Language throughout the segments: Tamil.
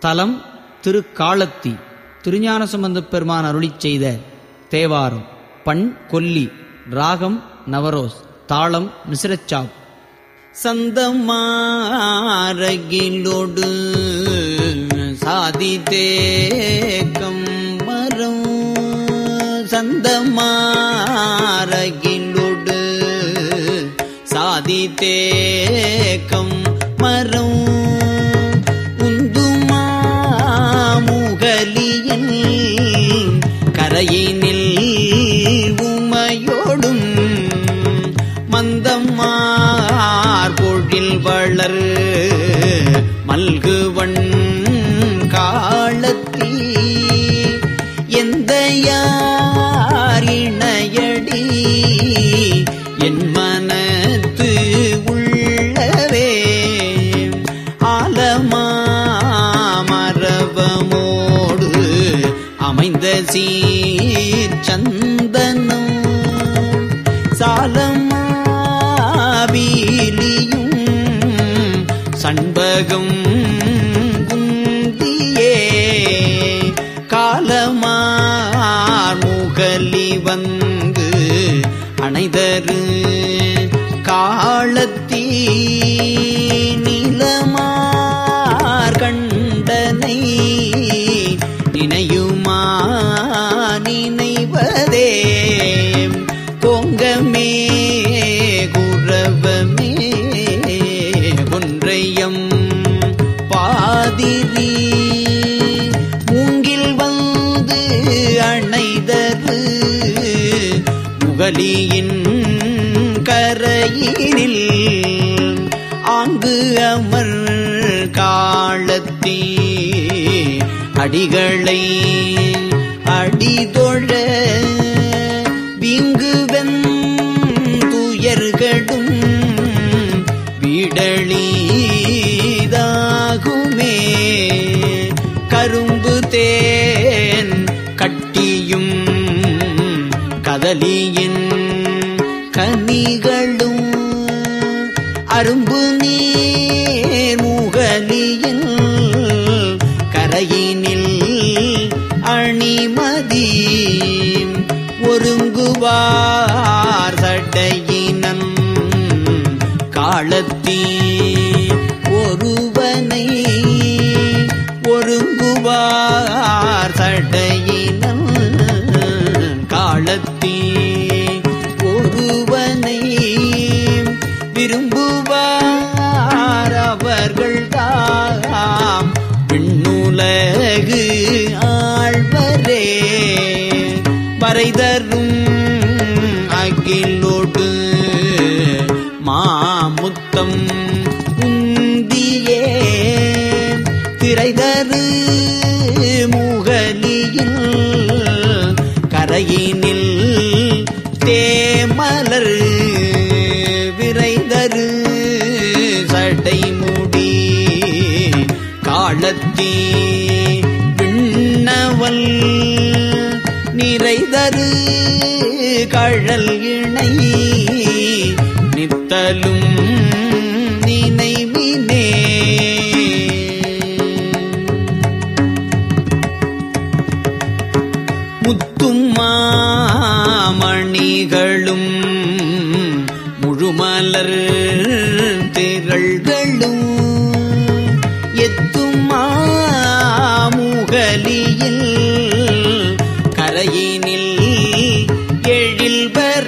தலம் திருக்காலத்தி திருஞான சம்பந்தப் பெருமான் அருளிச் செய்த தேவாரம் பண் கொல்லி ராகம் நவரோஸ் தாளம் மிசிரச்சாப் சந்தமாரகிலோடு சாதி தேக்கம் மரம் சந்தமாரகிலோடு சாதி தேக்கம் மரம் உந்துமாமுகலியின் கரையினில் உமையோடும் மந்தம்மார் பொழில் வளர் மல்குவன் காலத்தீ எந்த யார் இணையடி என் மனத்து உள்ளவே ஆலமாமரவமோடு அமைந்த சீர் சந்தனம் சாலமாபீலியும் சண்பகம் குந்தியே காலமார் முகலி வந்து அணைதரு காலத்தீ நிலமார் கண்டனை நினையுமா நினைவதே பொங்கமே குரவமே ஒன்றையம் பாதிரி மூங்கில் வந்து அணைதரு முகலியின் கரையினில் ஆங்கு அமர் காலத்தீ அடிகளை அடிதொழ விங்குவன் துயர்களும் விடலீதாகுமே கரும்பு தேன் கட்டியும் கதலியின் கனிகளும் அரும்பு நீர் முகலியின் கரையினில் அணிமதி ஒருங்குவார் சடையினன் காலத்தீ ஒருவனை ஒருங்குவார் சடையினன் காலத்தீ ஒருவனை விரும்புவார் அவர்கள் தாம் விண்ணுலகு ஆழ்வரே வரைதரும் அகிலோடு மாமுத்தம் உந்தியே திரைதரு முகலியில் கரையினில் தேமலர் விரைதரு சடைமுடி காலத்தீ விண்ணவல் நிறைதரு கழல் இணை நித்தலும் நினைவினே முத்தும் மாமணிகளும் முழுமலர் திரள்களும் எத்தும் மாமுகலியில் கரையினில் எழில் வர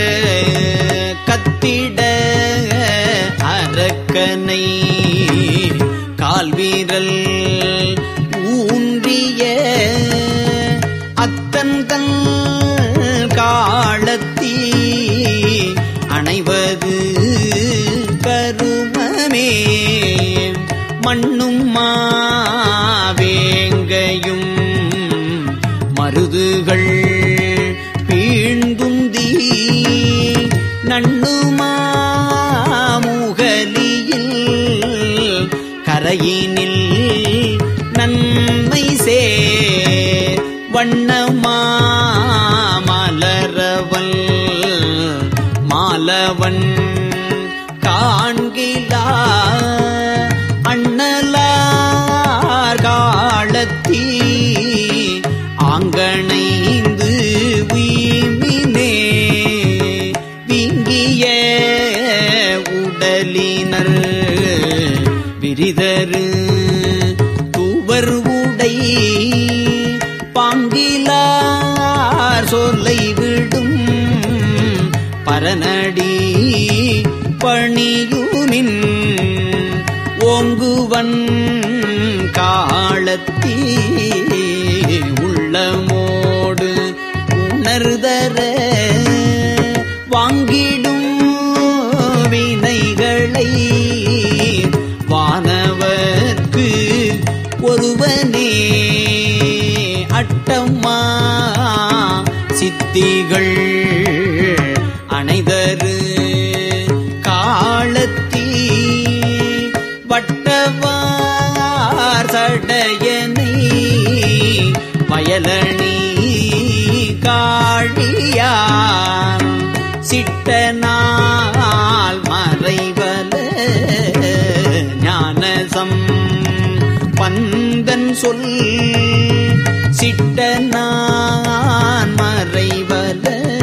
கத்திட அரக்கனை கால்வீரல் ஊன்றிய அத்தன்தன் காலத்தீ அணைவது கருமமே மண்ணும் மாவேங்கையும் மருதுகள் பீழ்ந்துந்தி நண்ணுமாமுகலியில் கரையினில் நன்மை சே வண்ணமா மலரவல் மாலவன் காண்கிலா அண்ணலார் கா பிரிதரு தூவர் உடை பாங்கிலார் சொல்லை விடும் பரநடி பணியுனின் ஓங்குவன் காலத்தீ உள்ளமோடு உணர்தர வாங்கிடும் வினைகளை வானவர்க்கு ஒருவனே அட்டம்மா சித்திகள் அணைதரு காலத்தீ வட்டவார் சடையனை வயலணி காழியார் சிட்டனால் மறைவல ஞானசம் பந்தன் சொல் சிட்டனான் மறைவல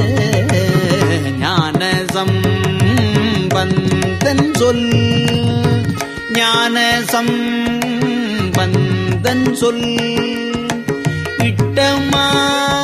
ஞானசம் பந்தன் சொல் ஞானசம் பந்தன் சொல் இட்டமா